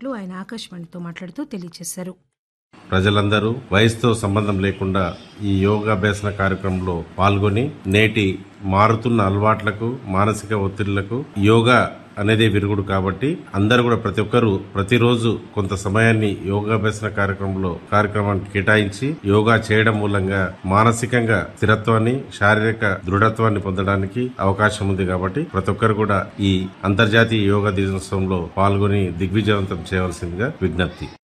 చేస్తున్నట్లు ఆయన ఆకాశవాణితో మాట్లాడుతూ తెలియజేశారు ప్రజలందరూ వయసుతో సంబంధం లేకుండా ఈ యోగాభ్యాసన కార్యక్రమంలో పాల్గొని నేటి మారుతున్న అలవాట్లకు మానసిక ఒత్తిళ్లకు యోగా అనేది విరుగుడు కాబట్టి అందరూ కూడా ప్రతి ఒక్కరూ ప్రతిరోజు కొంత సమయాన్ని యోగాభ్యాసన కార్యక్రమంలో కార్యక్రమానికి కేటాయించి యోగా చేయడం మూలంగా మానసికంగా స్థిరత్వాన్ని శారీరక దృఢత్వాన్ని పొందడానికి అవకాశం ఉంది కాబట్టి ప్రతి ఒక్కరు కూడా ఈ అంతర్జాతీయ యోగా దినోత్సవంలో పాల్గొని దిగ్విజయవంతం చేయవలసిందిగా విజ్ఞప్తి